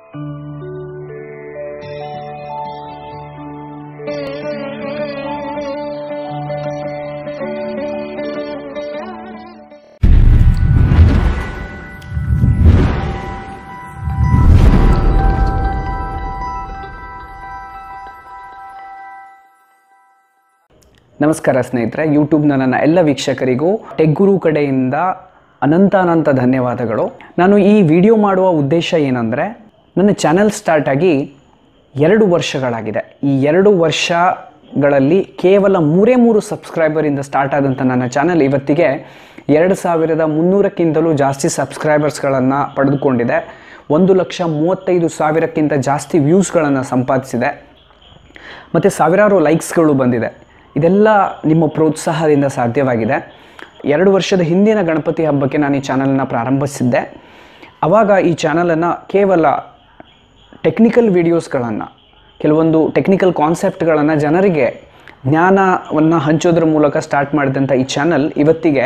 ನಮಸ್ಕಾರ ಸ್ನೇಹಿತರೆ ಯೂಟ್ಯೂಬ್ನ ನನ್ನ ಎಲ್ಲ ವೀಕ್ಷಕರಿಗೂ ಟೆಕ್ ಗುರು ಕಡೆಯಿಂದ ಅನಂತ ಅನಂತ ಧನ್ಯವಾದಗಳು ನಾನು ಈ ವಿಡಿಯೋ ಮಾಡುವ ಉದ್ದೇಶ ಏನಂದರೆ ನನ್ನ ಚಾನೆಲ್ ಸ್ಟಾರ್ಟ್ ಆಗಿ ಎರಡು ವರ್ಷಗಳಾಗಿದೆ ಈ ಎರಡು ವರ್ಷಗಳಲ್ಲಿ ಕೇವಲ ಮೂರೇ ಮೂರು ಸಬ್ಸ್ಕ್ರೈಬರಿಂದ ಸ್ಟಾರ್ಟ್ ಆದಂಥ ನನ್ನ ಚಾನಲ್ ಇವತ್ತಿಗೆ ಎರಡು ಸಾವಿರದ ಮುನ್ನೂರಕ್ಕಿಂತಲೂ ಜಾಸ್ತಿ ಸಬ್ಸ್ಕ್ರೈಬರ್ಸ್ಗಳನ್ನು ಪಡೆದುಕೊಂಡಿದೆ ಒಂದು ಲಕ್ಷ ಮೂವತ್ತೈದು ಸಾವಿರಕ್ಕಿಂತ ಜಾಸ್ತಿ ವ್ಯೂಸ್ಗಳನ್ನು ಸಂಪಾದಿಸಿದೆ ಮತ್ತು ಸಾವಿರಾರು ಲೈಕ್ಸ್ಗಳು ಬಂದಿದೆ ಇದೆಲ್ಲ ನಿಮ್ಮ ಪ್ರೋತ್ಸಾಹದಿಂದ ಸಾಧ್ಯವಾಗಿದೆ ಎರಡು ವರ್ಷದ ಹಿಂದಿನ ಗಣಪತಿ ಹಬ್ಬಕ್ಕೆ ನಾನು ಈ ಚಾನಲನ್ನು ಪ್ರಾರಂಭಿಸಿದ್ದೆ ಆವಾಗ ಈ ಚಾನಲನ್ನು ಕೇವಲ ಟೆಕ್ನಿಕಲ್ ವಿಡಿಯೋಸ್ಗಳನ್ನು ಕೆಲವೊಂದು ಟೆಕ್ನಿಕಲ್ ಕಾನ್ಸೆಪ್ಟ್ಗಳನ್ನು ಜನರಿಗೆ ಜ್ಞಾನವನ್ನು ಹಂಚೋದ್ರ ಮೂಲಕ ಸ್ಟಾರ್ಟ್ ಮಾಡಿದಂಥ ಈ ಚಾನಲ್ ಇವತ್ತಿಗೆ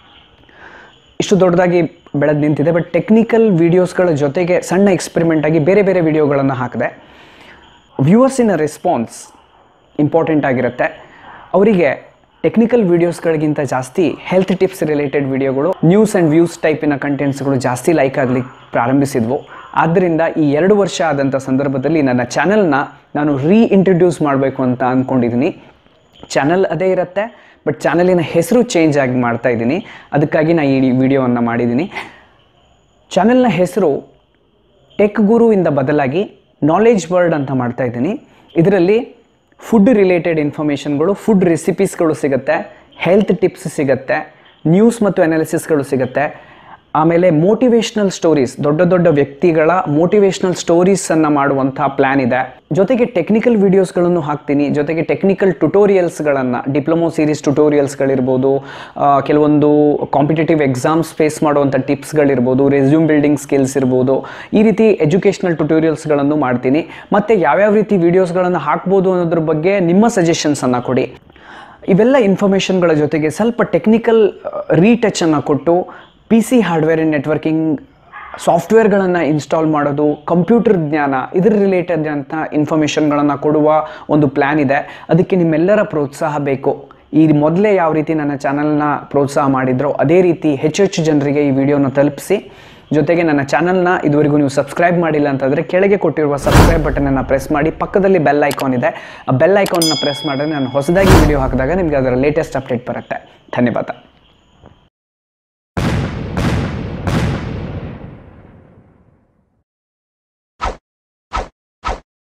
ಇಷ್ಟು ದೊಡ್ಡದಾಗಿ ಬೆಳೆದು ನಿಂತಿದೆ ಬಟ್ ಟೆಕ್ನಿಕಲ್ ವೀಡಿಯೋಸ್ಗಳ ಜೊತೆಗೆ ಸಣ್ಣ ಎಕ್ಸ್ಪೆರಿಮೆಂಟ್ ಆಗಿ ಬೇರೆ ಬೇರೆ ವಿಡಿಯೋಗಳನ್ನು ಹಾಕಿದೆ ವ್ಯೂವರ್ಸಿನ ರೆಸ್ಪಾನ್ಸ್ ಇಂಪಾರ್ಟೆಂಟ್ ಆಗಿರುತ್ತೆ ಅವರಿಗೆ ಟೆಕ್ನಿಕಲ್ ವೀಡಿಯೋಸ್ಗಳಿಗಿಂತ ಜಾಸ್ತಿ ಹೆಲ್ತ್ ಟಿಪ್ಸ್ ರಿಲೇಟೆಡ್ ವಿಡಿಯೋಗಳು ನ್ಯೂಸ್ ಆ್ಯಂಡ್ ವ್ಯೂಸ್ ಟೈಪಿನ ಕಂಟೆಂಟ್ಸ್ಗಳು ಜಾಸ್ತಿ ಲೈಕ್ ಆಗಲಿಕ್ಕೆ ಪ್ರಾರಂಭಿಸಿದ್ವು ಆದ್ದರಿಂದ ಈ ಎರಡು ವರ್ಷ ಆದಂಥ ಸಂದರ್ಭದಲ್ಲಿ ನನ್ನ ಚಾನಲ್ನ ನಾನು ರೀ ಇಂಟ್ರಡ್ಯೂಸ್ ಮಾಡಬೇಕು ಅಂತ ಅಂದ್ಕೊಂಡಿದ್ದೀನಿ ಚಾನಲ್ ಅದೇ ಇರುತ್ತೆ ಬಟ್ ಚಾನಲಿನ ಹೆಸರು ಚೇಂಜ್ ಆಗಿ ಮಾಡ್ತಾ ಇದ್ದೀನಿ ಅದಕ್ಕಾಗಿ ನಾನು ಈ ವಿಡಿಯೋವನ್ನು ಮಾಡಿದ್ದೀನಿ ಚಾನೆಲ್ನ ಹೆಸರು ಟೆಕ್ ಗುರುವಿಂದ ಬದಲಾಗಿ ನಾಲೆಜ್ ವರ್ಡ್ ಅಂತ ಮಾಡ್ತಾ ಇದ್ದೀನಿ ಇದರಲ್ಲಿ ಫುಡ್ ರಿಲೇಟೆಡ್ ಇನ್ಫಾರ್ಮೇಷನ್ಗಳು ಫುಡ್ ರೆಸಿಪೀಸ್ಗಳು ಸಿಗುತ್ತೆ ಹೆಲ್ತ್ ಟಿಪ್ಸ್ ಸಿಗುತ್ತೆ ನ್ಯೂಸ್ ಮತ್ತು ಅನಾಲಿಸಿಸ್ಗಳು ಸಿಗುತ್ತೆ ಆಮೇಲೆ ಮೋಟಿವೇಶ್ನಲ್ ಸ್ಟೋರೀಸ್ ದೊಡ್ಡ ದೊಡ್ಡ ವ್ಯಕ್ತಿಗಳ ಮೋಟಿವೇಶ್ನಲ್ ಸ್ಟೋರೀಸನ್ನು ಮಾಡುವಂಥ ಪ್ಲ್ಯಾನ್ ಇದೆ ಜೊತೆಗೆ ಟೆಕ್ನಿಕಲ್ ವೀಡಿಯೋಸ್ಗಳನ್ನು ಹಾಕ್ತೀನಿ ಜೊತೆಗೆ ಟೆಕ್ನಿಕಲ್ ಟ್ಯುಟೋರಿಯಲ್ಸ್ಗಳನ್ನು ಡಿಪ್ಲೊಮೊ ಸೀರೀಸ್ ಟ್ಯುಟೋರಿಯಲ್ಸ್ಗಳಿರ್ಬೋದು ಆ, ಕೆಲವೊಂದು ಕಾಂಪಿಟೇಟಿವ್ ಎಕ್ಸಾಮ್ಸ್ ಫೇಸ್ ಮಾಡುವಂಥ ಟಿಪ್ಸ್ಗಳಿರ್ಬೋದು ರೆಸ್ಯೂಮ್ ಬಿಲ್ಡಿಂಗ್ ಸ್ಕಿಲ್ಸ್ ಇರ್ಬೋದು ಈ ರೀತಿ ಎಜುಕೇಷನಲ್ ಟ್ಯುಟೋರಿಯಲ್ಸ್ಗಳನ್ನು ಮಾಡ್ತೀನಿ ಮತ್ತು ಯಾವ್ಯಾವ ರೀತಿ ವೀಡಿಯೋಸ್ಗಳನ್ನು ಹಾಕ್ಬೋದು ಅನ್ನೋದ್ರ ಬಗ್ಗೆ ನಿಮ್ಮ ಸಜೆಷನ್ಸನ್ನು ಕೊಡಿ ಇವೆಲ್ಲ ಇನ್ಫಾರ್ಮೇಷನ್ಗಳ ಜೊತೆಗೆ ಸ್ವಲ್ಪ ಟೆಕ್ನಿಕಲ್ ರೀಟಚನ್ನು ಕೊಟ್ಟು P C hardware and networking ಸಾಫ್ಟ್ವೇರ್ಗಳನ್ನು ಇನ್ಸ್ಟಾಲ್ ಮಾಡೋದು ಕಂಪ್ಯೂಟರ್ ಜ್ಞಾನ ಇದ್ರ ರಿಲೇಟೆಡ್ ಅಂತ ಇನ್ಫಾರ್ಮೇಷನ್ಗಳನ್ನು ಕೊಡುವ ಒಂದು ಪ್ಲ್ಯಾನ್ ಇದೆ ಅದಕ್ಕೆ ನಿಮ್ಮೆಲ್ಲರ ಪ್ರೋತ್ಸಾಹ ಬೇಕು ಈ ಮೊದಲೇ ಯಾವ ರೀತಿ ನನ್ನ ಚಾನಲ್ನ ಪ್ರೋತ್ಸಾಹ ಮಾಡಿದ್ರೋ ಅದೇ ರೀತಿ ಹೆಚ್ಚು ಹೆಚ್ಚು ಜನರಿಗೆ ಈ ವಿಡಿಯೋನ ತಲುಪಿಸಿ ಜೊತೆಗೆ ನನ್ನ ಚಾನಲ್ನ ಇದುವರೆಗೂ ನೀವು ಸಬ್ಸ್ಕ್ರೈಬ್ ಮಾಡಿಲ್ಲ ಅಂತಂದರೆ ಕೆಳಗೆ ಕೊಟ್ಟಿರುವ ಸಬ್ಸ್ಕ್ರೈಬ್ ಬಟನನ್ನು ಪ್ರೆಸ್ ಮಾಡಿ ಪಕ್ಕದಲ್ಲಿ ಬೆಲ್ ಐಕಾನ್ ಇದೆ ಆ ಬೆಲ್ ಐಕಾನ್ನ ಪ್ರೆಸ್ ಮಾಡಿದ್ರೆ ನಾನು ಹೊಸದಾಗಿ ವಿಡಿಯೋ ಹಾಕಿದಾಗ ನಿಮಗೆ ಅದರ ಲೇಟೆಸ್ಟ್ ಅಪ್ಡೇಟ್ ಬರುತ್ತೆ ಧನ್ಯವಾದ